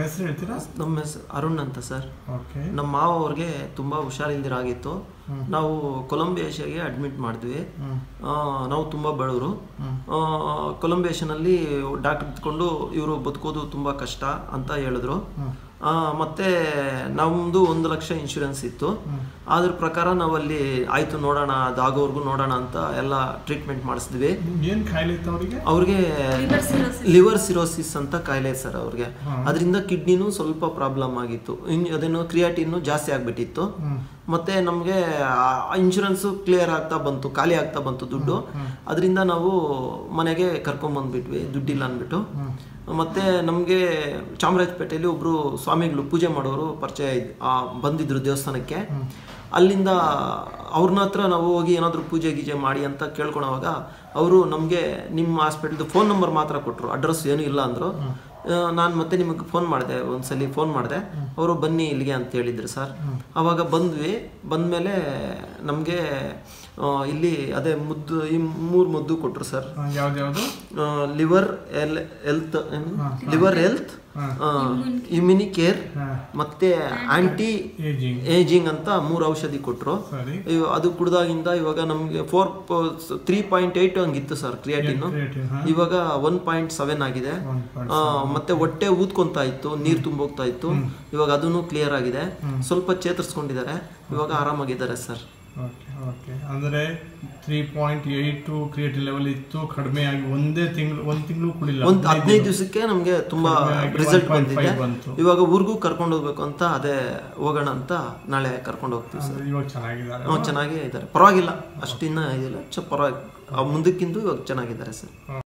ಹೆಸರು ಹೇಳ್ತೀರಾ ನಮ್ಮ ಹೆಸರು ಅರುಣ್ ಅಂತ ಸರ್ ಓಕೆ ನಮ್ಮ ಮಾವ ಅವ್ರಿಗೆ ತುಂಬ ಹುಷಾರಿಲ್ದಿರ ಆಗಿತ್ತು ನಾವು ಕೊಲಂಬಿಯೇಷಿಯಾಗೆ ಅಡ್ಮಿಟ್ ಮಾಡಿದ್ವಿ ಆ, ನಾವು ತುಂಬ ಬಡವರು ಕೊಲಂಬಿಯೇಷನಲ್ಲಿ ಡಾಕ್ಟರ್ ಇದ್ಕೊಂಡು ಇವರು ಬದುಕೋದು ತುಂಬ ಕಷ್ಟ ಅಂತ ಹೇಳಿದ್ರು ಆ, ಮತ್ತೆ ನಮ್ಮದು ಒಂದು ಲಕ್ಷ ಇನ್ಶೂರೆನ್ಸ್ ಇತ್ತು ಅದ್ರ ಪ್ರಕಾರ ನಾವಲ್ಲಿ ಆಯ್ತು ನೋಡೋಣ ಅದಾಗೋವರೆಗೂ ನೋಡೋಣ ಅಂತ ಎಲ್ಲ ಟ್ರೀಟ್ಮೆಂಟ್ ಮಾಡಿಸಿದ್ವಿ ಏನು ಕಾಯಿಲೆ ಇತ್ತು ಅವರಿಗೆ ಅವ್ರಿಗೆ ಲಿವರ್ ಸಿರೋಸಿಸ್ ಅಂತ ಕಾಯಿಲೆ ಸರ್ ಅವ್ರಿಗೆ ಅದರಿಂದ ಕಿಡ್ನಿನೂ ಸ್ವಲ್ಪ ಪ್ರಾಬ್ಲಮ್ ಆಗಿತ್ತು ಇನ್ ಅದೇನೋ ಕ್ರಿಯಾಟಿನ್ನು ಜಾಸ್ತಿ ಆಗ್ಬಿಟ್ಟಿತ್ತು ಮತ್ತೆ ನಮಗೆ ಇನ್ಶೂರೆನ್ಸು ಕ್ಲಿಯರ್ ಆಗ್ತಾ ಬಂತು ಖಾಲಿ ಆಗ್ತಾ ಬಂತು ದುಡ್ಡು ಅದರಿಂದ ನಾವು ಮನೆಗೆ ಕರ್ಕೊಂಬಂದ್ಬಿಟ್ವಿ ದುಡ್ಡಿಲ್ಲ ಅಂದ್ಬಿಟ್ಟು ಮತ್ತೆ ನಮಗೆ ಚಾಮರಾಜಪೇಟೆಯಲ್ಲಿ ಒಬ್ರು ಸ್ವಾಮಿಗಳು ಪೂಜೆ ಮಾಡೋರು ಪರಿಚಯ ಇದ್- ಆ, ಬಂದಿದ್ರು ದೇವಸ್ಥಾನಕ್ಕೆ ಅಲ್ಲಿಂದ ಅವ್ರನ್ನ ಹತ್ರ ನಾವು ಹೋಗಿ ಏನಾದರೂ ಪೂಜೆ ಗೀಜೆ ಮಾಡಿ ಅಂತ ಕೇಳ್ಕೊಳವಾಗ ಅವರು ನಮಗೆ ನಿಮ್ಮ ಹಾಸ್ಪಿಟಲ್ದು ಫೋನ್ ನಂಬರ್ ಮಾತ್ರ ಕೊಟ್ಟರು ಅಡ್ರೆಸ್ ಏನೂ ಇಲ್ಲ ಅಂದರು ನಾನು ಮತ್ತೆ ನಿಮಗೆ ಫೋನ್ ಮಾಡಿದೆ ಒಂದ್ಸಲಿ ಫೋನ್ ಮಾಡಿದೆ ಅವರು ಬನ್ನಿ ಇಲ್ಲಿಗೆ ಅಂತ ಹೇಳಿದ್ರು ಸರ್ ಆವಾಗ ಬಂದ್ವಿ ಬಂದಮೇಲೆ ನಮಗೆ ಇಲ್ಲಿ ಅದೇ ಮುದ್ದು ಈ ಮೂರು ಮುದ್ದು ಕೊಟ್ಟರು ಸರ್ ಯಾವ್ದು ಯಾವುದು liver L health liver health immuno care ಮತ್ತೆ ಆಂಟಿ ಏಜಿಂಗ್ ಏಜಿಂಗ್ ಅಂತ ಮೂರು ಔಷಧಿ ಕೊಟ್ಟರು ಸರಿ ಅದು ಕುಡ್ದಾಗಿಂದ ಇವಾಗ ನಮಗೆ ಫೋರ್ ತ್ರೀ ಪಾಯಿಂಟ್ ಏಯ್ಟ್ ಹಂಗಿತ್ತು ಸರ್ ಕ್ರಿಯಾಟಿನ್ creatine, ಹಾ. ಇವಾಗ ಒನ್ ಪಾಯಿಂಟ್ ಸೆವೆನ್ ಆಗಿದೆ One point ಆ, ಮತ್ತೆ ಹೊಟ್ಟೆ ಊದ್ಕೊಂತಾ ಇತ್ತು ನೀರು ತುಂಬೋಗ್ತಾ ಇತ್ತು ಇವಾಗ ಅದನ್ನು ಕ್ಲಿಯರ್ ಆಗಿದೆ ಸ್ವಲ್ಪ ಚೇತರಿಸ್ಕೊಂಡಿದ್ದಾರೆ ಇವಾಗ ಆರಾಮಾಗಿದ್ದಾರೆ ಸರ್ ಓಕೆ ಓಕೆ ಅಂದರೆ three point eight creative level ಇತ್ತು ಕಡಿಮೆ ಆಗಿ ಒಂದೇ ತಿಂಗಳು ಒಂದು ತಿಂಗಳು ಕುಡಿಲ್ಲ ಒಂದ್ ಹದಿನೈದು ದಿವಸಕ್ಕೆ ನಮ್ಗೆ ತುಂಬಾ ಕಡಿಮೆ ಆಗಿ ರಿಸಲ್ಟ್ 1.5 ಬಂದಿದೆ ಬಂತು. ಇವಾಗ ಊರಿಗೂ ಕರ್ಕೊಂಡು ಹೋಗ್ಬೇಕು ಅಂತ ಅದೇ ಹೋಗೋಣ ಅಂತ ನಾಳೆ ಕರ್ಕೊಂಡು ಹೋಗ್ತೀವಿ ಸರ್ ಅಂದ್ರೆ ಇವಾಗ ಚೆನ್ನಾಗಿದ್ದಾರೆ ಹ್ಮ್, ಚೆನ್ನಾಗೇ ಇದ್ದಾರೆ ಪರವಾಗಿಲ್ಲ ಅಷ್ಟಿನ್ನ ಇದಿಲ್ಲ ಚ ಪರವಾಗಿ ಆ ಮುಂದಕ್ಕಿಂತ ಇವಾಗ ಚೆನ್ನಾಗಿದ್ದಾರೆ ಸರ್